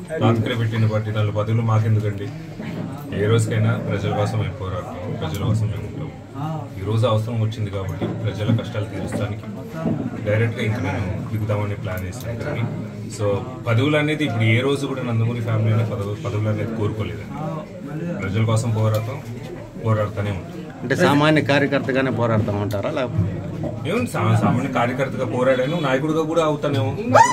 రాత్రి పెట్టిన బట్టి నాలుగు పదవులు మాకెందుకండి ఏ రోజుకైనా ప్రజల కోసం మేము పోరాడతాం ప్రజల కోసం మేము ఉంటాం ఈ రోజు అవసరం వచ్చింది కాబట్టి ప్రజల కష్టాలు తీర్చడానికి డైరెక్ట్గా ఇంక నేను దిగుదామని ప్లాన్ చేశాను కానీ సో పదవులు అనేది ఇప్పుడు ఏ రోజు కూడా నందమూరి ఫ్యామిలీ పదవు పదవులు అనేది కోరుకోలేదండి ప్రజల కోసం పోరాడతాం పోరాడుతూనే ఉంటాం అంటే సామాన్య కార్యకర్తగానే పోరాడుతూ ఉంటారా లేకపోతే ఏముంది సా- సామాన్య కార్యకర్తగా పోరాడాను నాయకుడిగా కూడా అవుతానేమో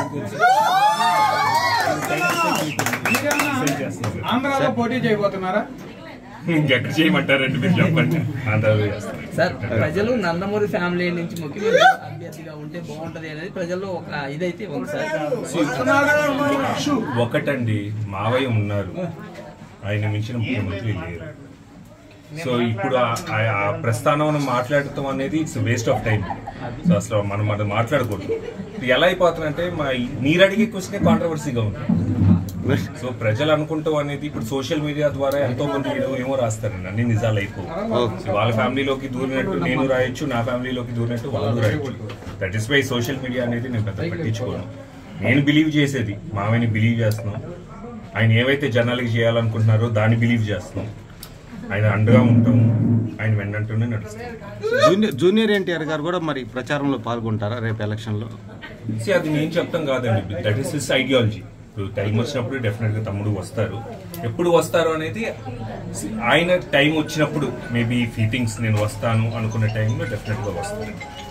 ఆంధ్రాలో పోటీ చేయబోతున్నారా ఇంకెక్కడ చేయమంటారండి మీరు చెప్పండి ఆంధ్రాలో చేస్తాను సార్ ప్రజలు నందమూరి ఫ్యామిలీ నుంచి ముఖ్యమంత్రి అభ్యర్థిగా ఉంటే బాగుంటది అనేది ప్రజల్లో ఒక ఇదైతే ఉంది సార్ ఒకటండి మావయ్య ఉన్నారు ఆయన మించిన ముఖ్యమంత్రి లేరు సో ఇప్పుడు ఆ- ఆ- ఆ ప్రస్థానం మాట్లాడటం అనేది it's waste of time so అసలు మనం మనం మాట్లాడకూడదు ఇది ఎలా అయిపోతుందంటే మా మీరు అడిగే క్వశ్చన్ కాంట్రవర్సీగా ఉంది సో ప్రజలు అనుకుంటాం అనేది ఇప్పుడు సోషల్ మీడియా ద్వారా ఎంతో మంది ఏదో ఏమో రాస్తారండి అన్ని నిజాలు అయిపో సో వాళ్ళ ఫ్యామిలీలోకి దూరినట్టు నేను రాయొచ్చు నా ఫ్యామిలీలోకి దూరినట్టు వాళ్ళు రాయొచ్చు that is why social media అనేది నేను పెద్ద పట్టించుకోను నేను బిలీవ్ చేసేది మామయ్యని బిలీవ్ చేస్తున్నాం ఆయన ఏవైతే జనాలకి చేయాలనుకుంటున్నారో దాన్ని బిలీవ్ చేస్తున్నాం ఆయన అండగా ఉంటాం ఆయన వెన్నంటూనే నడుస్తాం జూనియర్ జూనియర్ ఎన్టీఆర్ గారు కూడా మరి ప్రచారంలో పాల్గొంటారా రేపు ఎలక్షన్లో See, అది నేను చెప్తాం కాదండి దట్ ఈస్ హిస్ ఐడియాలజీ ఇప్పుడు టైం వచ్చినప్పుడు డెఫినెట్ గా తమ్ముడు వస్తారు ఎప్పుడు వస్తారు అనేది see, ఆయన టైం వచ్చినప్పుడు మేబీ ఫీటింగ్స్ నేను వస్తాను అనుకున్న టైంలో డెఫినెట్ గా వస్తాను